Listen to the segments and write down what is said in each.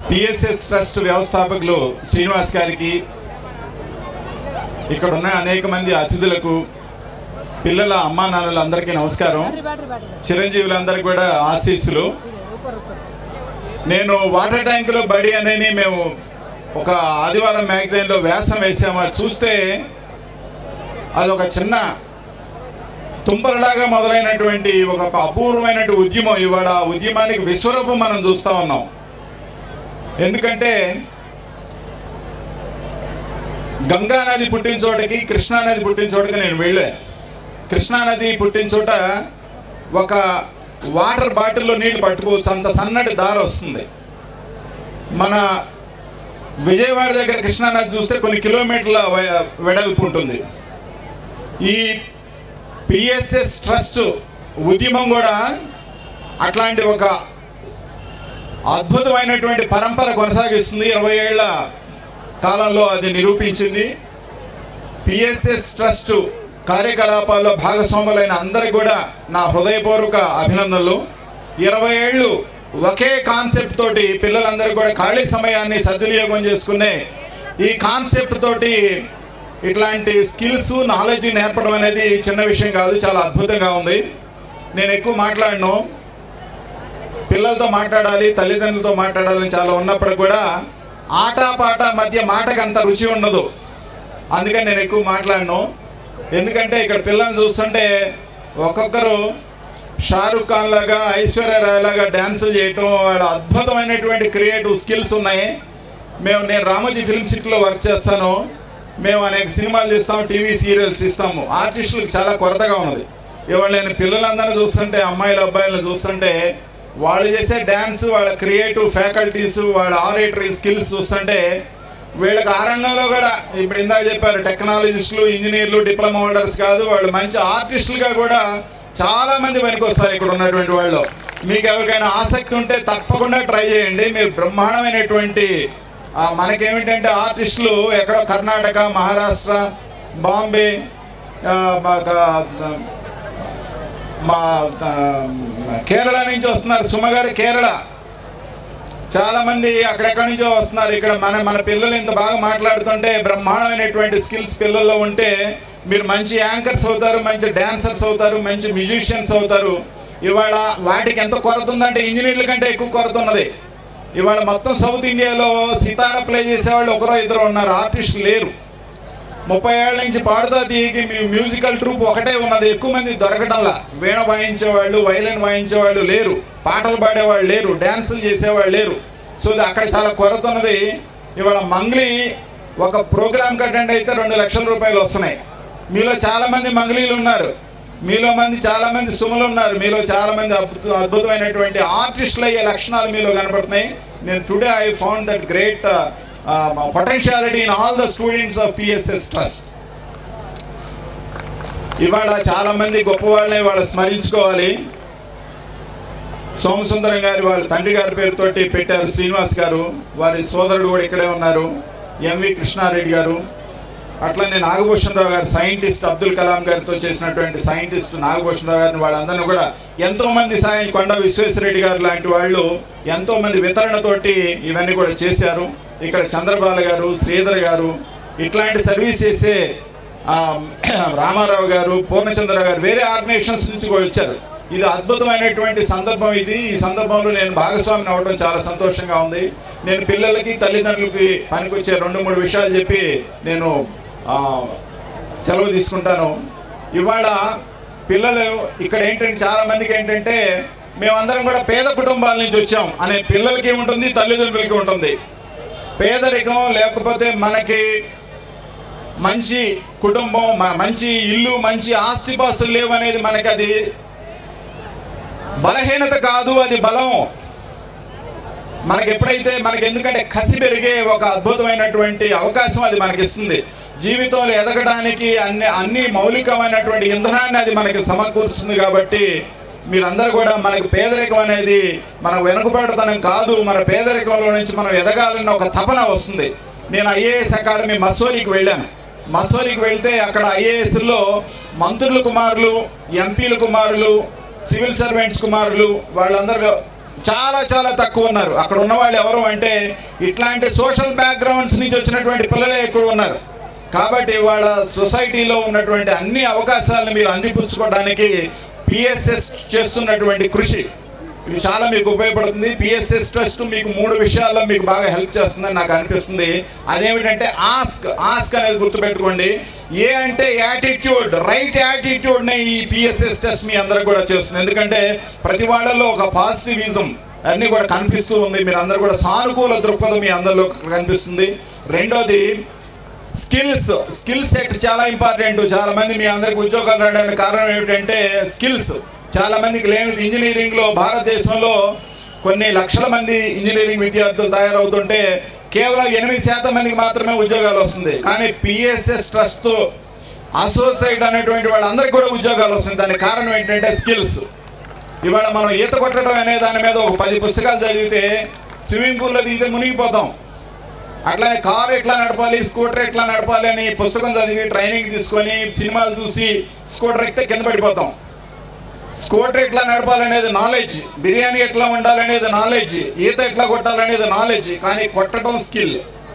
PSS trust వ్యవస్థాపకులు శ్రీనివాస్ గారికి ఇక్కడ ఉన్న అనేక మంది అతిథులకు పిల్లల అమ్మా నాన్నలందరికీ నమస్కారం చిరంజీవులందరికీ కూడా ఆశీస్సులు నేను వాటర్ ట్యాంకులో బడి అనేది మేము ఒక ఆదివారం మ్యాగజైన్లో వ్యాసం వేసాము అది చూస్తే అదొక చిన్న తుంపరలాగా మొదలైనటువంటి ఒక అపూర్వమైనటువంటి ఉద్యమం ఇవాళ ఆ ఉద్యమానికి విశ్వరూపం మనం చూస్తా ఉన్నాం ఎందుకంటే గంగా నది పుట్టిన చోటకి కృష్ణా నది పుట్టిన చోటకి నేను వెళ్ళా కృష్ణా నది పుట్టిన చోట ఒక వాటర్ బాటిల్లో నీళ్లు పట్టుకోవచ్చు అంత సన్నటి దారి వస్తుంది మన విజయవాడ దగ్గర కృష్ణా నది చూస్తే కొన్ని కిలోమీటర్ల వె- వెడల్పు ఉంటుంది ఈ పిఎస్ఎస్ ట్రస్ట్ ఉద్యమం కూడా అట్లాంటి ఒక అద్భుతమైనటువంటి పరంపర కొనసాగిస్తుంది ఇరవై ఏళ్ల కాలంలో అది నిరూపించింది పిఎస్ఎస్ ట్రస్ట్ కార్యకలాపాల్లో భాగస్వాములైన అందరికి కూడా నా హృదయపూర్వక అభినందనలు ఇరవై ఏళ్ళు ఒకే కాన్సెప్ట్ తోటి పిల్లలందరూ కూడా ఖాళీ సమయాన్ని సద్వినియోగం చేసుకునే ఈ కాన్సెప్ట్ తోటి ఇట్లాంటి స్కిల్స్ నాలెడ్జ్ నేర్పడం అనేది చిన్న విషయం కాదు చాలా అద్భుతంగా ఉంది నేను ఎక్కువ మాట్లాడను పిల్లలతో మాట్లాడాలి తల్లిదండ్రులతో మాట్లాడాలని చాలా ఉన్నప్పుడు కూడా ఆట పాట మధ్య మాటకు అంత రుచి ఉండదు అందుకని నేను ఎక్కువ మాట్లాడను ఎందుకంటే ఇక్కడ పిల్లల్ని చూస్తుంటే ఒక్కొక్కరు షారుఖ్ ఖాన్ లాగా ఐశ్వర్య రాయ్ లాగా డ్యాన్సులు చేయటం వాళ్ళ అద్భుతమైనటువంటి క్రియేటివ్ స్కిల్స్ ఉన్నాయి మేము నేను రామోజీ ఫిల్మ్ సిటీలో వర్క్ చేస్తాను మేము అనేక సినిమాలు తీస్తాము టీవీ సీరియల్స్ ఇస్తాము ఆర్టిస్టులకు చాలా కొరతగా ఉన్నది ఇవాళ నేను పిల్లలందరినీ చూస్తుంటే అమ్మాయిలు అబ్బాయిలను చూస్తుంటే వాళ్ళు చేసే డ్యాన్స్ వాళ్ళ క్రియేటివ్ ఫ్యాకల్టీస్ వాళ్ళ ఆరేటరీ స్కిల్స్ చూస్తుంటే వీళ్ళకి ఆ రంగంలో కూడా ఇప్పుడు ఇందాక చెప్పారు టెక్నాలజిస్టులు ఇంజనీర్లు డిప్లొమా హోల్డర్స్ కాదు వాళ్ళు మంచి ఆర్టిస్టులుగా కూడా చాలా మంది పనికి వస్తారు ఇక్కడ ఉన్నటువంటి వాళ్ళు మీకు ఎవరికైనా ఆసక్తి ఉంటే తప్పకుండా ట్రై చేయండి మీరు బ్రహ్మాండమైనటువంటి ఆ, మనకేమిటంటే ఆర్టిస్టులు ఎక్కడో కర్ణాటక మహారాష్ట్ర బాంబే ఆ, మాకు, మా ఆ, కేరళ నుంచి వస్తున్నారు సుమగారు కేరళ చాలా మంది అక్కడెక్కడి నుంచో వస్తున్నారు ఇక్కడ మన మన పిల్లలు ఇంత బాగా మాట్లాడుతుంటే బ్రహ్మాండమైనటువంటి స్కిల్స్ పిల్లల్లో ఉంటే మీరు మంచి యాంకర్స్ అవుతారు మంచి డాన్సర్స్ అవుతారు మంచి మ్యూజిషియన్స్ అవుతారు ఇవాళ వాటికి ఎంత కొరత ఉందంటే ఇంజనీర్ల కంటే ఎక్కువ కొరత ఉన్నది ఇవాళ మొత్తం సౌత్ ఇండియాలో సితార ప్లే చేసేవాళ్ళు ఒకరో ఇద్దరు ఉన్నారు ఆర్టిస్టులు లేరు ముప్పై ఏళ్ళ నుంచి పాడుతా తీగి మీ మ్యూజికల్ ట్రూప్ ఒకటే ఉన్నది ఎక్కువ మంది దొరకడంలా వీణ వాయించేవాళ్ళు వైలిన్ వాయించేవాళ్ళు లేరు పాటలు పాడేవాళ్ళు లేరు డ్యాన్సులు చేసేవాళ్ళు లేరు సో ఇది అక్కడ చాలా కొరత ఉన్నది ఇవాళ మంగ్లీ ఒక ప్రోగ్రామ్ అటెండ్ అయితే రెండు లక్షల రూపాయలు వస్తున్నాయి మీలో చాలా మంది మంగ్లీలు ఉన్నారు మీలో మంది చాలా మంది సుమలు ఉన్నారు మీలో చాలా మంది అద్భుత అద్భుతమైనటువంటి ఆర్టిస్టులు అయ్యే లక్షణాలు మీలో కనపడుతున్నాయి నేను today I found that great potentiality in all the students of PSS trust ఇవాళ చాలా మంది గొప్ప వాళ్ళని వాళ్ళు స్మరించుకోవాలి సోమసుందరం గారి వాళ్ళ తండ్రి గారి పేరుతోటి పెట్టారు శ్రీనివాస్ గారు వారి సోదరుడు కూడా ఇక్కడే ఉన్నారు ఎంవి కృష్ణారెడ్డి గారు అట్లనే నాగభూషణరావు గారు సైంటిస్ట్ అబ్దుల్ కలాం గారితో చేసినటువంటి సైంటిస్ట్ నాగభూషణరావు గారిని వాళ్ళందరినీ కూడా ఎంతో మంది సాయం కొండ విశ్వేశ్వరరెడ్డి గారు లాంటి వాళ్ళు ఎంతో మంది వితరణతోటి ఇవన్నీ కూడా చేశారు ఇక్కడ చంద్రబాల గారు శ్రీధర్ గారు ఇట్లాంటి సర్వీస్ చేసే ఆ, రామారావు గారు పూర్ణచంద్రరావు గారు వేరే ఆర్గనైజేషన్స్ నుంచి కూడా వచ్చారు ఇది అద్భుతమైనటువంటి సందర్భం ఇది ఈ సందర్భంలో నేను భాగస్వామిని అవ్వడం చాలా సంతోషంగా ఉంది నేను పిల్లలకి తల్లిదండ్రులకి పనికొచ్చే రెండు మూడు విషయాలు చెప్పి నేను ఆ, సెలవు తీసుకుంటాను ఇవాళ పిల్లలు ఇక్కడ ఏంటంటే చాలా మందికి ఏంటంటే మేమందరం కూడా పేద కుటుంబాల నుంచి వచ్చాం అనే పిల్లలకి ఉంటుంది తల్లిదండ్రులకి ఉంటుంది పేదరికం లేకపోతే మనకి మంచి కుటుంబం మ- మంచి ఇల్లు మంచి ఆస్తిపాస్తులు లేవు అనేది మనకి అది బలహీనత కాదు అది బలం మనకి ఎప్పుడైతే మనకి ఎందుకంటే కసి పెరిగే ఒక అద్భుతమైనటువంటి అవకాశం అది మనకి ఇస్తుంది జీవితంలో ఎదగడానికి అన్ని అన్ని మౌలికమైనటువంటి ఇంధనాన్ని అది మనకి సమకూరుస్తుంది కాబట్టి మీరందరూ కూడా మనకి పేదరికం అనేది మన వెనుకబడతనం కాదు మన పేదరికంలో నుంచి మనం ఎదగాలన్న ఒక తపన వస్తుంది నేను ఐఏఎస్ అకాడమీ మసూరికి వెళ్ళాను మసూరికి వెళ్తే అక్కడ ఐఏఎస్లో మంత్రుల కుమారులు ఎంపీల కుమారులు సివిల్ సర్వెంట్స్ కుమారులు వాళ్ళందరూ చాలా చాలా తక్కువ ఉన్నారు అక్కడ ఉన్న వాళ్ళు ఎవరు అంటే ఇట్లాంటి సోషల్ బ్యాక్గ్రౌండ్స్ నుంచి వచ్చినటువంటి పిల్లలే ఎక్కువ ఉన్నారు కాబట్టి వాళ్ళ సొసైటీలో ఉన్నటువంటి అన్ని అవకాశాలను మీరు అందిపుచ్చుకోవడానికి పిఎస్ఎస్ చేస్తున్నటువంటి కృషి ఇది చాలా మీకు ఉపయోగపడుతుంది పిఎస్ఎస్ ట్రస్ట్ మీకు మూడు విషయాల్లో మీకు బాగా హెల్ప్ చేస్తుందని నాకు అనిపిస్తుంది అదేమిటంటే ఆస్క్ ఆస్క్ అనేది గుర్తుపెట్టుకోండి ఏ అంటే యాటిట్యూడ్ రైట్ యాటిట్యూడ్ని ఈ పిఎస్ఎస్ టెస్ట్ మీ అందరూ కూడా చేస్తుంది ఎందుకంటే ప్రతి వాళ్ళలో ఒక పాజిటివిజం అన్నీ కూడా కనిపిస్తూ ఉంది మీరు అందరూ కూడా సానుకూల దృక్పథం మీ అందరిలో కనిపిస్తుంది రెండోది స్కిల్స్ స్కిల్ సెట్ చాలా ఇంపార్టెంట్ చాలా మంది మీ అందరికి ఉద్యోగాలు రావడానికి కారణం ఏమిటంటే స్కిల్స్ చాలా మందికి లేనిది ఇంజనీరింగ్ లో భారతదేశంలో కొన్ని లక్షల మంది ఇంజనీరింగ్ విద్యార్థులు తయారవుతుంటే కేవలం ఎనిమిది శాతం మందికి మాత్రమే ఉద్యోగాలు వస్తుంది కానీ పిఎస్ఎస్ ట్రస్ట్ అసోసియేట్ అనేటువంటి వాళ్ళందరికీ కూడా ఉద్యోగాలు వస్తుంది దానికి కారణం ఏంటంటే స్కిల్స్ ఇవాళ మనం ఈత కొట్టడం అనే దాని మీద ఒక పది పుస్తకాలు చదివితే స్విమ్మింగ్ పూల్లో దిగితే మునిగిపోతాం అట్లానే కారు ఎట్లా నడపాలి స్కూటర్ ఎట్లా నడపాలి అని పుస్తకం చదివి ట్రైనింగ్ తీసుకొని సినిమాలు చూసి స్కూటర్ ఎక్కితే కింద పడిపోతాం స్కూటర్ ఎట్లా నడపాలనేది నాలెడ్జ్ బిర్యానీ ఎట్లా ఉండాలనేది నాలెడ్జ్ ఈత ఎట్లా కొట్టాలనేది నాలెడ్జ్ కానీ కొట్టడం స్కిల్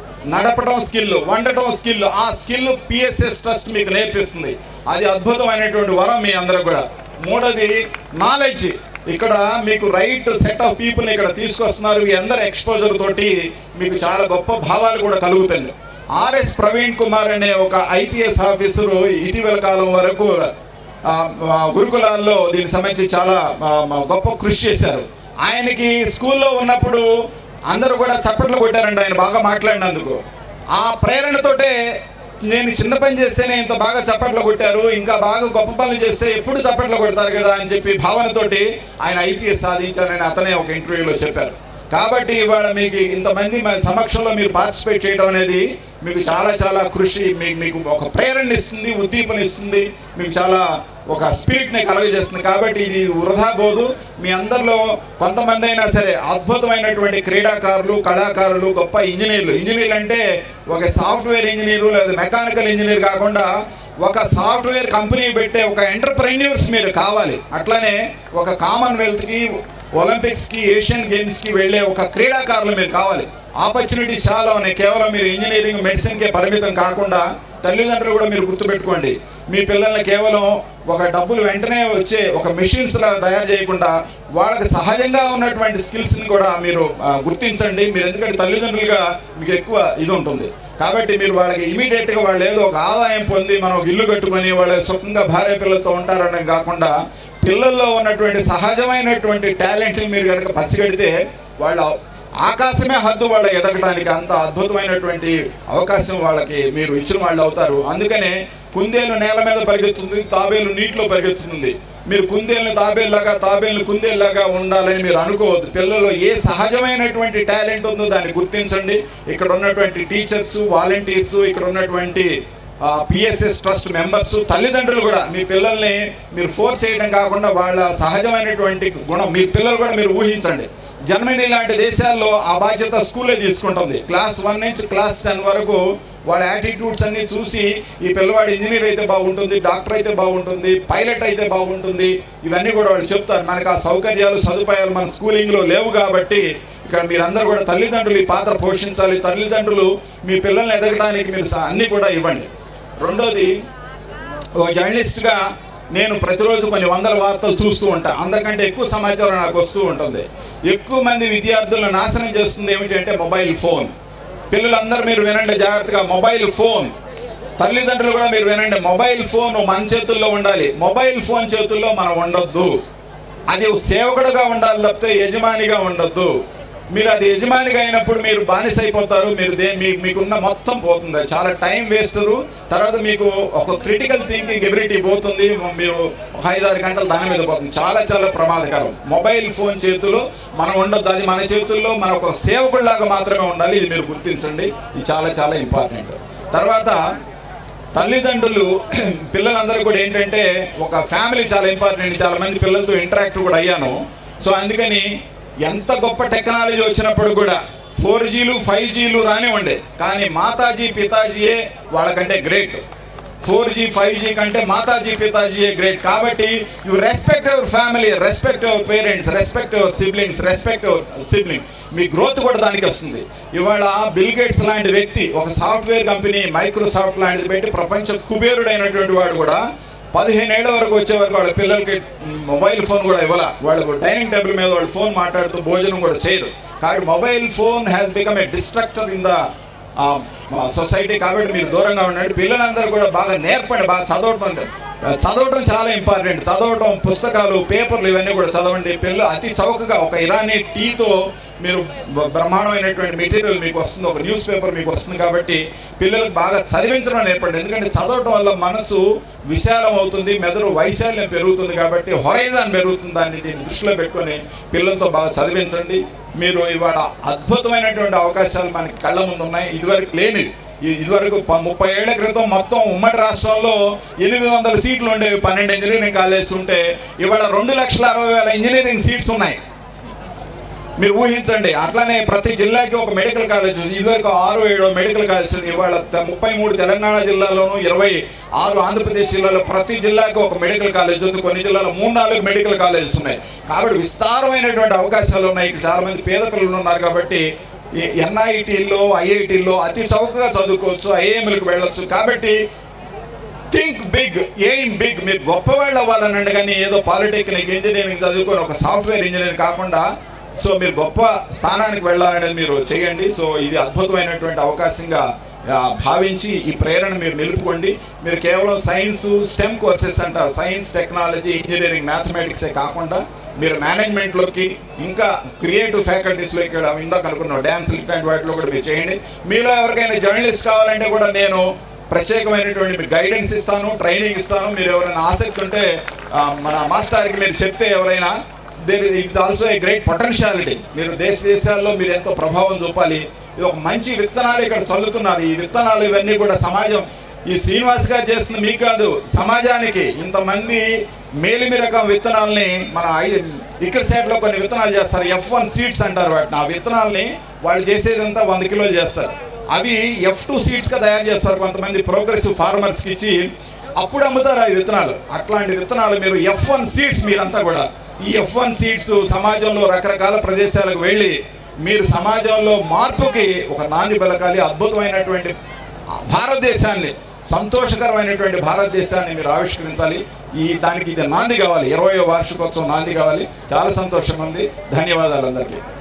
నడపడం స్కిల్ వండటం స్కిల్ ఆ స్కిల్ పిఎస్ఎస్ ట్రస్ట్ మీకు నేర్పిస్తుంది అది అద్భుతమైనటువంటి వరం మీ అందరూ కూడా మూడోది నాలెడ్జ్ ఇక్కడ మీకు రైట్ సెట్ ఆఫ్ పీపుల్ ఇక్కడ తీసుకొస్తున్నారు ఈ అందరి ఎక్స్పోజర్ తోటి మీకు చాలా గొప్ప భావాలు కూడా కలుగుతాయి ఆర్ఎస్ ప్రవీణ్ కుమార్ అనే ఒక ఐపీఎస్ ఆఫీసరు ఇటీవల కాలం వరకు ఆ, ఆ, గురుకులాల్లో దీనికి సంబంధించి చాలా ఆ, ఆ, గొప్ప కృషి చేశారు ఆయనకి స్కూల్లో ఉన్నప్పుడు అందరూ కూడా చప్పట్లు కొట్టారండి ఆయన బాగా మాట్లాడినందుకు ఆ ప్రేరణతోటే నేను చిన్న పని చేస్తేనే ఇంత బాగా చప్పట్లు కొట్టారు ఇంకా బాగా గొప్ప పనులు చేస్తే ఎప్పుడు చప్పట్లు కొడతారు కదా అని చెప్పి భావనతోటి ఆయన ఐపీఎస్ సాధించారని అతనే ఒక ఇంటర్వ్యూలో చెప్పారు కాబట్టి ఇవాళ మీకు ఇంతమంది మన సమక్షంలో మీరు పార్టిసిపేట్ చేయడం అనేది మీకు చాలా చాలా కృషి మీకు మీకు ఒక ప్రేరణ ఇస్తుంది ఉద్దీపన ఇస్తుంది మీకు చాలా ఒక స్పిరిట్ని కలుగజేస్తుంది కాబట్టి ఇది వృధా పోదు మీ అందరిలో కొంతమంది అయినా సరే అద్భుతమైనటువంటి క్రీడాకారులు కళాకారులు గొప్ప ఇంజనీర్లు ఇంజనీర్లు అంటే ఒక సాఫ్ట్వేర్ ఇంజనీరు లేదా మెకానికల్ ఇంజనీర్ కాకుండా ఒక సాఫ్ట్వేర్ కంపెనీ పెట్టే ఒక ఎంటర్ప్రెన్యూర్స్ మీరు కావాలి అట్లానే ఒక కామన్వెల్త్కి ఒలింపిక్స్కి ఏషియన్ గేమ్స్కి వెళ్ళే ఒక క్రీడాకారులు మీరు కావాలి ఆపర్చునిటీస్ చాలా ఉన్నాయి కేవలం మీరు ఇంజనీరింగ్ మెడిసిన్కే పరిమితం కాకుండా తల్లిదండ్రులు కూడా మీరు గుర్తుపెట్టుకోండి మీ పిల్లల్ని కేవలం ఒక డబ్బులు వెంటనే వచ్చే ఒక మెషిన్స్ లా తయారు చేయకుండా వాళ్ళకి సహజంగా ఉన్నటువంటి స్కిల్స్ని కూడా మీరు ఆ, గుర్తించండి మీరు ఎందుకంటే తల్లిదండ్రులుగా మీకు ఎక్కువ ఇది ఉంటుంది కాబట్టి మీరు వాళ్ళకి ఇమీడియట్ గా వాళ్ళు ఏదో ఒక ఆదాయం పొంది మనం ఒక ఇల్లు కట్టుకొని వాళ్ళు సుఖంగా భార్య పిల్లలతో ఉంటారని కాకుండా పిల్లల్లో ఉన్నటువంటి సహజమైనటువంటి టాలెంట్ని మీరు కనుక పసిగడితే వాళ్ళ ఆకాశమే హద్దు వాళ్ళ ఎదగడానికి అంత అద్భుతమైనటువంటి అవకాశం వాళ్ళకి మీరు ఇచ్చిన వాళ్ళు అవుతారు అందుకనే కుందేలు నేల మీద పరిగెత్తుంది తాబేలు నీటిలో పరిగెత్తుతుంది మీరు కుందేలు తాబేలులాగా తాబేలు కుందేలులాగా ఉండాలని మీరు అనుకోవద్దు పిల్లల్లో ఏ సహజమైనటువంటి టాలెంట్ ఉందో దాన్ని గుర్తించండి ఇక్కడ ఉన్నటువంటి టీచర్స్ వాలంటీర్స్ ఇక్కడ ఉన్నటువంటి పిఎస్ఎస్ ట్రస్ట్ మెంబర్స్ తల్లిదండ్రులు కూడా మీ పిల్లల్ని మీరు ఫోర్స్ చేయడం కాకుండా వాళ్ళ సహజమైనటువంటి గుణం మీ పిల్లలు కూడా మీరు ఊహించండి జర్మనీ లాంటి దేశాల్లో ఆ బాధ్యత స్కూలే తీసుకుంటుంది క్లాస్ వన్ నుంచి క్లాస్ టెన్ వరకు వాళ్ళ యాటిట్యూడ్స్ అన్ని చూసి ఈ పిల్లవాడు ఇంజనీర్ అయితే బాగుంటుంది డాక్టర్ అయితే బాగుంటుంది పైలట్ అయితే బాగుంటుంది ఇవన్నీ కూడా వాళ్ళు చెప్తారు మనకు ఆ సౌకర్యాలు సదుపాయాలు మన స్కూలింగ్లో లేవు కాబట్టి ఇక్కడ మీరందరూ కూడా తల్లిదండ్రులు ఈ పాత్ర పోషించాలి తల్లిదండ్రులు మీ పిల్లల్ని ఎదగడానికి మీరు స- అన్నీ కూడా ఇవ్వండి రెండోది ఓ జర్నలిస్ట్గా నేను ప్రతిరోజు కొన్ని వందల వార్తలు చూస్తూ ఉంటా అందరికంటే ఎక్కువ సమాచారం నాకు వస్తూ ఉంటుంది ఎక్కువ మంది విద్యార్థులను నాశనం చేస్తుంది ఏమిటంటే మొబైల్ ఫోన్ పిల్లలందరూ మీరు వినండి జాగ్రత్తగా మొబైల్ ఫోన్ తల్లిదండ్రులు కూడా మీరు వినండి మొబైల్ ఫోన్ మన చేతుల్లో ఉండాలి మొబైల్ ఫోన్ చేతుల్లో మనం ఉండొద్దు అది సేవకుడుగా ఉండాలి తప్పితే యజమానిగా ఉండొద్దు మీరు అది యజమానిగా అయినప్పుడు మీరు బానిస అయిపోతారు మీరు దే మీ మీకున్న మొత్తం పోతుంది చాలా టైం వేస్టరు తర్వాత మీకు ఒక క్రిటికల్ థింకింగ్ ఎబిలిటీ పోతుంది మీరు ఒక ఐదారు గంటలు దాని మీద పోతుంది చాలా చాలా ప్రమాదకరం మొబైల్ ఫోన్ చేతిలో మనం ఉండొద్దు అది మన చేతుల్లో మన ఒక సేవకుడిలాగా మాత్రమే ఉండాలి ఇది మీరు గుర్తించండి ఇది చాలా చాలా ఇంపార్టెంట్ తర్వాత తల్లిదండ్రులు పిల్లలందరూ కూడా ఏంటంటే ఒక ఫ్యామిలీ చాలా ఇంపార్టెంట్ చాలా మంది పిల్లలతో ఇంటరాక్ట్ కూడా అయ్యాను సో అందుకని ఎంత గొప్ప టెక్నాలజీ వచ్చినప్పుడు కూడా ఫోర్ జీలు ఫైవ్ జీలు రానివ్వండి కానీ మాతాజీ పితాజీయే వాళ్ళకంటే great four G five G కంటే మాతాజీ పితాజీ గ్రేట్ కాబట్టి you respect your family respect your parents respect your siblings respect your sibling మీ గ్రోత్ కూడా దానికి వస్తుంది ఇవాళ బిల్ గేట్స్ లాంటి వ్యక్తి ఒక సాఫ్ట్వేర్ కంపెనీ మైక్రోసాఫ్ట్ లాంటిది పెట్టి ప్రపంచ కుబేరుడైనటువంటి వాడు కూడా పదిహేను ఏళ్ళ వరకు వచ్చే వరకు వాళ్ళ పిల్లలకి మొబైల్ ఫోన్ కూడా ఇవ్వాల వాళ్ళు డైనింగ్ టేబుల్ మీద వాళ్ళు ఫోన్ మాట్లాడుతూ భోజనం కూడా చేయరు కాబట్టి mobile phone has become a destructor in the society కాబట్టి మీరు దూరంగా ఉండండి పిల్లలందరూ కూడా బాగా నేర్పండి బాగా చదవటం చదవటం చాలా ఇంపార్టెంట్ చదవటం పుస్తకాలు పేపర్లు ఇవన్నీ కూడా చదవండి పిల్లలు అతి చౌకగా ఒక ఇరానీ టీతో మీరు బ- బ్రహ్మాండమైనటువంటి మెటీరియల్ మీకు వస్తుంది ఒక న్యూస్ పేపర్ మీకు వస్తుంది కాబట్టి పిల్లలకు బాగా చదివించడం నేర్పండి ఎందుకంటే చదవటం వల్ల మనసు విశాలం అవుతుంది మెదడు వైశాల్యం పెరుగుతుంది కాబట్టి హొరైజాన్ పెరుగుతుంది దాన్ని దీన్ని దృష్టిలో పెట్టుకొని పిల్లలతో బాగా చదివించండి మీరు ఇవాళ అద్భుతమైనటువంటి అవకాశాలు మనకి కళ్ళ ముందు ఉన్నాయి ఇదివరకు లేనివి ఇ- ఇదివరకు ప- ముప్పై ఏళ్ల క్రితం మొత్తం ఉమ్మడి రాష్ట్రంలో ఎనిమిది వందల సీట్లు ఉండేవి పన్నెండు ఇంజనీరింగ్ కాలేజెస్ ఉంటే ఇవాళ రెండు లక్షల అరవై వేల ఇంజనీరింగ్ సీట్స్ ఉన్నాయి మీరు ఊహించండి అట్లానే ప్రతి జిల్లాకి ఒక మెడికల్ కాలేజ్ ఉంది. ఇదివరకు ఆరు ఏడు మెడికల్ కాలేజ్ ఉంది. ఇవాళ త- ముప్పై మూడు తెలంగాణ జిల్లాలోను ఇరవై ఆరు ఆంధ్రప్రదేశ్ జిల్లాలో ప్రతి జిల్లాకి ఒక మెడికల్ కాలేజ్ ఉంది కొన్ని జిల్లాలో మూడు నాలుగు మెడికల్ కాలేజెస్ ఉన్నాయి కాబట్టి విస్తారమైనటువంటి అవకాశాలు ఉన్నాయి ఇక్కడ చాలా మంది పేద పిల్లలు ఉన్నారు కాబట్టి ఈ ఎన్ఐటీల్లో ఐఐటీల్లో అతి చౌకగా చదువుకోవచ్చు ఐఏఎంలకు వెళ్ళొచ్చు కాబట్టి థింక్ బిగ్ ఎయిమ్ బిగ్ మీరు గొప్పవాళ్ళు అవ్వాలనండి కానీ ఏదో పాలిటెక్నిక్ ఇంజనీరింగ్ చదువుకొని ఒక సాఫ్ట్వేర్ ఇంజనీర్ కాకుండా సో మీరు గొప్ప స్థానానికి వెళ్ళాలనేది మీరు చేయండి సో ఇది అద్భుతమైనటువంటి అవకాశంగా ఆ, భావించి ఈ ప్రేరణ మీరు నిలుపుకోండి మీరు కేవలం సైన్స్ స్టెమ్ కోర్సెస్ అంటారు సైన్స్ టెక్నాలజీ ఇంజనీరింగ్ మ్యాథమెటిక్సే కాకుండా మీరు మేనేజ్మెంట్లోకి ఇంకా క్రియేటివ్ ఫ్యాకల్టీస్లోకి వెళ్ళాం ఇందాక అనుకున్నాం డ్యాన్స్ ఇట్లాంటి వాటిలో కూడా మీరు చేయండి మీలో ఎవరికైనా జర్నలిస్ట్ కావాలంటే కూడా నేను ప్రత్యేకమైనటువంటి మీకు గైడెన్స్ ఇస్తాను ట్రైనింగ్ ఇస్తాను మీరు ఎవరైనా ఆసక్తి ఉంటే ఆ, మన మాస్టర్కి మీరు చెప్తే ఎవరైనా there it's also a great potentiality మీరు దేశ దేశాల్లో మీరు ఎంతో ప్రభావం చూపాలి ఇది ఒక మంచి విత్తనాలు ఇక్కడ చల్లుతున్నారు ఈ విత్తనాలు ఇవన్నీ కూడా సమాజం ఈ శ్రీనివాస్ గారు చేస్తుంది మీకు కాదు సమాజానికి ఇంతమంది మేలిమి రకం విత్తనాలని మన ఐ- ఇక్కడ సైడ్ లో కొన్ని విత్తనాలు చేస్తారు ఎఫ్ వన్ సీడ్స్ అంటారు వాటిని ఆ విత్తనాలని వాళ్ళు చేసేదంతా వంద కిలోలు చేస్తారు అవి ఎఫ్ టూ సీడ్స్ గా తయారు చేస్తారు కొంతమంది ప్రోగ్రెసివ్ ఫార్మర్స్ కి ఇచ్చి అప్పుడు అమ్ముతారు ఆ విత్తనాలు అట్లాంటి విత్తనాలు మీరు ఎఫ్ వన్ సీడ్స్ మీరంతా కూడా ఈ ఎఫ్ వన్ సీడ్స్ సమాజంలో రకరకాల ప్రదేశాలకు వెళ్ళి మీరు సమాజంలో మార్పుకి ఒక నాంది పలకాలి అద్భుతమైనటువంటి భారతదేశాన్ని సంతోషకరమైనటువంటి భారతదేశాన్ని మీరు ఆవిష్కరించాలి ఈ దానికి ఇది నాంది కావాలి ఇరవయో వార్షికోత్సవం నాంది కావాలి చాలా సంతోషంగా ఉంది ధన్యవాదాలు అందరికీ